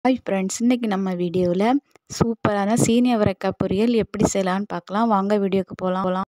hi friends இன்றைக்கி நம்ம வீடியோவில் சூப்பரான சீனி அவரைக்காய் பொரியல் எப்படி செய்யலான்னு பார்க்கலாம் வாங்க வீடியோக்கு போகலாம் போகலாம்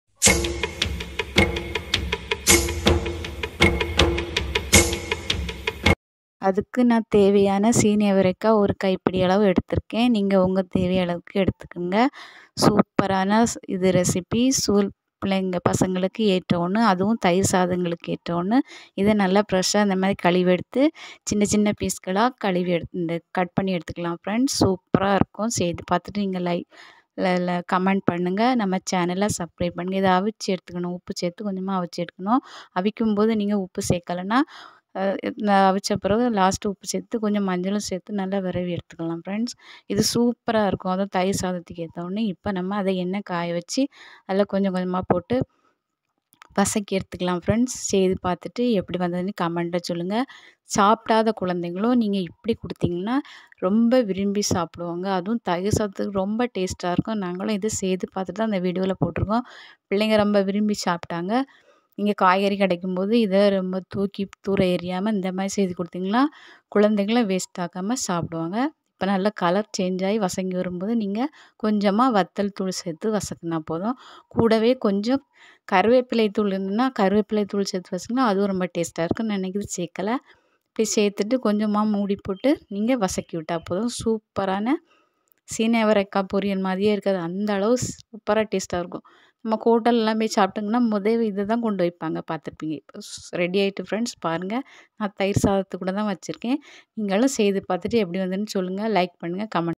அதுக்கு நான் தேவையான சீனி அவரைக்காய் ஒரு கைப்பிடி அளவு எடுத்திருக்கேன் நீங்கள் உங்கள் தேவை அளவுக்கு எடுத்துக்கோங்க சூப்பரான இது ரெசிபி சூல் பிள்ளைங்க பசங்களுக்கு ஏற்ற ஒன்று அதுவும் தயிர் சாதங்களுக்கு ஏற்ற ஒன்று இதை நல்லா ஃப்ரெஷ்ஷாக இந்த மாதிரி கழுவி எடுத்து சின்ன சின்ன பீஸ்களாக கழுவி எடுத்து இந்த கட் பண்ணி எடுத்துக்கலாம் ஃப்ரெண்ட்ஸ் சூப்பராக இருக்கும் செய்து பார்த்துட்டு நீங்கள் லைக் கமெண்ட் பண்ணுங்கள் நம்ம சேனலை சப்ஸ்கிரைப் பண்ணுங்கள் இதை அவிச்சு எடுத்துக்கணும் உப்பு சேர்த்து கொஞ்சமாக அவிச்சு எடுக்கணும் அவிக்கும் போது நீங்கள் உப்பு சேர்க்கலைன்னா அவிச்ச பிறகு லாஸ்ட்டு உப்பு சேர்த்து கொஞ்சம் மஞ்சளும் சேர்த்து நல்லா விரவி எடுத்துக்கலாம் ஃப்ரெண்ட்ஸ் இது சூப்பராக இருக்கும் அதுவும் தயிர் சாதத்துக்கு ஏற்றவுடனே இப்போ நம்ம அதை எண்ணெய் காய வச்சு அதில் கொஞ்சம் கொஞ்சமாக போட்டு வசக்கி எடுத்துக்கலாம் ஃப்ரெண்ட்ஸ் செய்து பார்த்துட்டு எப்படி வந்ததுன்னு கமெண்ட்டில் சொல்லுங்கள் சாப்பிடாத குழந்தைங்களும் நீங்கள் இப்படி கொடுத்தீங்கன்னா ரொம்ப விரும்பி சாப்பிடுவாங்க அதுவும் தயிர் சாதத்துக்கு ரொம்ப டேஸ்ட்டாக இருக்கும் நாங்களும் இதை செய்து பார்த்துட்டு தான் அந்த வீடியோவில் போட்டிருக்கோம் பிள்ளைங்க ரொம்ப விரும்பி சாப்பிட்டாங்க நீங்கள் காய்கறி கிடைக்கும்போது இதை ரொம்ப தூக்கி தூர எறியாமல் இந்த மாதிரி செய்து கொடுத்தீங்கன்னா குழந்தைங்களும் வேஸ்ட் ஆக்காமல் சாப்பிடுவாங்க இப்போ நல்லா கலர் சேஞ்ச் ஆகி வசங்கி வரும்போது நீங்கள் கொஞ்சமாக வத்தல் தூள் சேர்த்து வசக்கினா போதும் கூடவே கொஞ்சம் கருவேப்பிலை தூள் இருந்ததுன்னா கருவேப்பிலை தூள் சேர்த்து வச்சிங்கன்னா அதுவும் ரொம்ப டேஸ்ட்டாக இருக்கும் நான் இன்றைக்கி இது சேர்க்கலை இப்படி சேர்த்துட்டு கொஞ்சமாக மூடி போட்டு நீங்கள் வசக்கி விட்டால் போதும் சூப்பரான சீனி அவரைக்காய் பொரியல் மாதிரியே இருக்காது அந்த அளவு சூப்பராக டேஸ்ட்டாக இருக்கும் நம்ம ஹோட்டல்லாம் போய் சாப்பிட்டோங்கன்னா முதல் இதை தான் கொண்டு வைப்பாங்க பார்த்துருப்பீங்க இப்போ ரெடி ஆகிட்டு ஃப்ரெண்ட்ஸ் பாருங்கள் நான் தயிர் சாதத்து கூட தான் வச்சுருக்கேன் நீங்களும் செய்து பார்த்துட்டு எப்படி வந்துன்னு சொல்லுங்கள் லைக் பண்ணுங்கள் கமெண்ட்